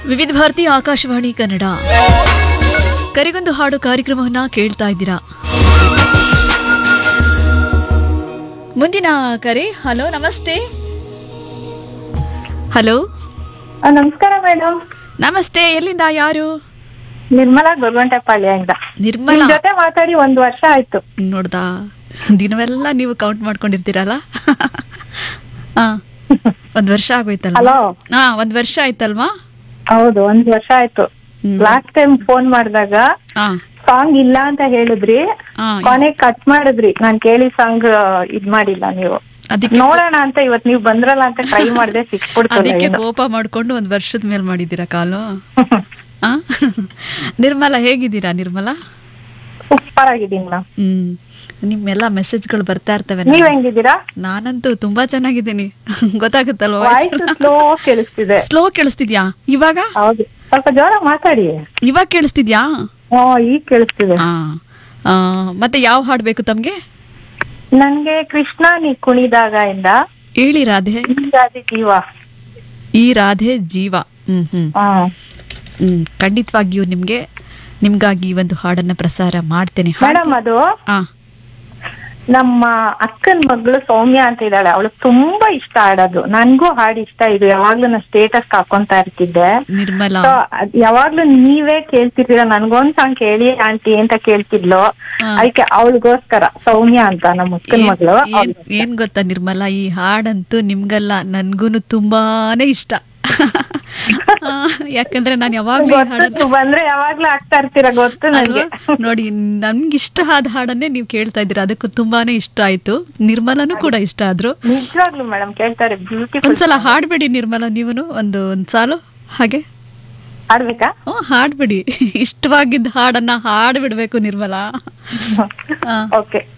ವಿವಿಧ ಭಾರತಿ ಆಕಾಶವಾಣಿ ಕನ್ನಡ ಕರಿಗೊಂದು ಹಾಡು ಕಾರ್ಯಕ್ರಮವನ್ನ ಕೇಳ್ತಾ ಇದ್ದೀರಾ ಮುಂದಿನ ಕರೆ ಹಲೋ ನಮಸ್ತೆ ಹಲೋ ಆ, ನಮಸ್ಕಾರ ಮೇಡಮ್ ನಮಸ್ತೆ ಎಲ್ಲಿಂದ ಯಾರು ನಿರ್ಮಲಾ ಗೊರಗುಂಟೆಪಾಳ್ಯದಿಂದ ನಿಮ್ ನಿರ್ಮಲಾ ಜೊತೆ ಮಾತಾಡಿ ಒಂದ್ ವರ್ಷ ಆಯ್ತು ನೋಡ್ದಾ ದಿನವೆಲ್ಲ ನೀವು ಕೌಂಟ್ ಮಾಡ್ಕೊಂಡಿರ್ತೀರಲ್ಲ ಹಾ ಒಂದ್ ವರ್ಷ ಆಗೋಯ್ತಲ್ವಾ ಹಲೋ ಹಾ ಒಂದ್ ವರ್ಷ ಆಯ್ತಲ್ವಾ ಹೌದು ಒಂದ್ ವರ್ಷ ಆಯ್ತು ಹ್ಮ್. ಲಾಸ್ಟ್ ಟೈಮ್ ಫೋನ್ ಮಾಡಿದಾಗ ಹಾ ಸಾಂಗ್ ಇಲ್ಲ ಅಂತ ಹೇಳಿದ್ರಿ ಹಾ ಕೊನೆಗ್ ಕಟ್ ಮಾಡಿದ್ರಿ ನಾನ್ ಕೇಳಿ ಸಾಂಗ್ ಇದ್ ಮಾಡಿಲ್ಲ ನೀವು ಅದಕ್ಕೆ ನೋಡೋಣ ಅಂತ ಇವತ್ ನೀವ್ ಬಂದ್ರಲ್ಲ ಅಂತ ಟ್ರೈ ಮಾಡ್ದೆ ಸಿಕ್ಬಿಡ್ತಲ್ಲ ಅದಕ್ಕೆ ಏನು ಕೋಪ ಮಾಡ್ಕೊಂಡು ಒಂದ್ ವರ್ಷದ ಮೇಲೆ ಮಾಡಿದ್ದೀರಾ ಕಾಲು ಆ? ನಿರ್ಮಲಾ ಹೇಗಿದ್ದೀರಾ ನಿರ್ಮಲಾ ಸೂಪರ್ ಆಗಿದ್ದೀನಿ ಮೇಡಮ್ ಹ್ಮ್ ನಿಮ್ಮೆಲ್ಲ ಮೆಸೇಜ್ಗಳು ಬರ್ತಾ ಇರ್ತವೆ ನೀವ್ ನನಗೆ. ಹೆಂಗಿದ್ದೀರಾ ನಾನಂತೂ ತುಂಬಾ ಚೆನ್ನಾಗಿದ್ದೀನಿ ಗೊತ್ತಾಗುತ್ತಲ್ವಾ ವಾಯ್ಸ್ ಸ್ಲೋ ಕೇಳಿಸ್ತಿದೆ ಸ್ಲೋ ಕೇಳಿಸ್ತಿದ್ಯಾ ಇವಾಗ ಹೌದು ಸ್ವಲ್ಪ ಜೋರಾಗಿ ಮಾತಾಡಿ ಇವಾಗ ಕೇಳಿಸ್ತಿದ್ಯಾ ಓ ಈಗ ಕೇಳಿಸ್ತಿದೆ ಆ, ಆ, ಮತ್ತೆ ಯಾವ ಹಾಡ್ ಬೇಕು ತಮ್ಗೆ ನನ್ಗೆ ಕೃಷ್ಣ ನೀ ಕುಣಿದಾಗ ಇಂದ ಹೇಳಿ ರಾಧೆ ಹಿಂಗಾಗಿ ಜೀವ ಈ ರಾಧೆ ಜೀವ ಹ್ಮ್ ಹ್ಮ್ ಹ್ಮ್ ಹ್ಮ್ ಖಂಡಿತವಾಗಿಯೂ ನಿಮ್ಗೆ ನಿಮ್ಗಾಗಿ ಈ ಒಂದು ಹಾಡನ್ನ ಪ್ರಸಾರ ಮಾಡ್ತೇನೆ ಹಾಡ್- ಮೇಡಮ್ ಅದು ಆ, ನಮ್ಮ ಅಕ್ಕನ ಮಗಳು ಸೌಮ್ಯ ಅಂತ ಇದ್ದಾಳೆ ಅವಳು ತುಂಬಾ ಇಷ್ಟ ಆಡೋದು ನನ್ಗೂ ಹಾಡು ಇಷ್ಟ ಇದು ಯಾವಾಗ್ಲೂ ನಾ ಸ್ಟೇಟಸ್ ಹಾಕೊಂತಾ ಇರ್ತಿದ್ದೆ ನಿರ್ಮಲಾ ಸೊ ಯಾವಾಗ್ಲೂ ನೀವೇ ಕೇಳ್ತಿದ್ದೀರಾ ನನ್ಗೊಂದ್ ಸಾಂಗ್ ಕೇಳಿ ಆಂಟಿ ಅಂತ ಕೇಳ್ತಿದ್ಲು ಹಾ. ಅದಕ್ಕೆ ಅವಳಿಗೋಸ್ಕರ ಸೌಮ್ಯ ಅಂತ ನಮ್ಮ ಅಕ್ಕನ ಏನ್- ಮಗಳು ಏನ್- ಏನ್ ಗೊತ್ತಾ ನಿರ್ಮಲಾ ಈ ಹಾಡಂತೂ ನಿಮ್ಗಲ್ಲ ನನ್ಗೂನು ತುಂಬಾನೇ ಇಷ್ಟ ಆ, ಯಾಕಂದ್ರೆ ನಾನು ಯಾವಾಗ್ಲೂ ಈ ಹಾಡನ್ನ ಗೊತ್ತು ಬಂದ್ರೆ ಯಾವಾಗ್ಲೂ ಆಗ್ತಾ ಇರ್ತೀರಾ ಗೊತ್ತು ನನ್ಗೆ ಅಲ್ವಾ? ನೋಡಿ ನನ್ಗಿಷ್ಟ ಆದ ಹಾಡನ್ನೇ ನೀವು ಕೇಳ್ತಾ ಇದ್ದೀರಾ ಅದಕ್ಕೂ ತುಂಬಾನೇ ಇಷ್ಟ ಆಯ್ತು ನಿರ್ಮಲನೂ ಕೂಡ ಇಷ್ಟ ಆದ್ರು ನಿಜವಾಗ್ಲೂ ಮೇಡಮ್ ಕೇಳ್ತಾರೆ ಬ್ಯೂಟಿಫುಲ್ ಒಂದ್ಸಲ ಹಾಡ್ಬಿಡಿ ನಿರ್ಮಲಾ ನೀವನು ಒಂದು ಒಂದ್ ಸಾಲು ಹಾಗೆ ಆಡ್ಬೇಕಾ ಹ್ಞೂ ಹಾಡ್ಬಿಡಿ ಇಷ್ಟವಾಗಿದ್ದ ಹಾಡನ್ನ ಹಾಡ್ಬಿಡ್ಬೇಕು ನಿರ್ಮಲಾ ಆ, ಓಕೆ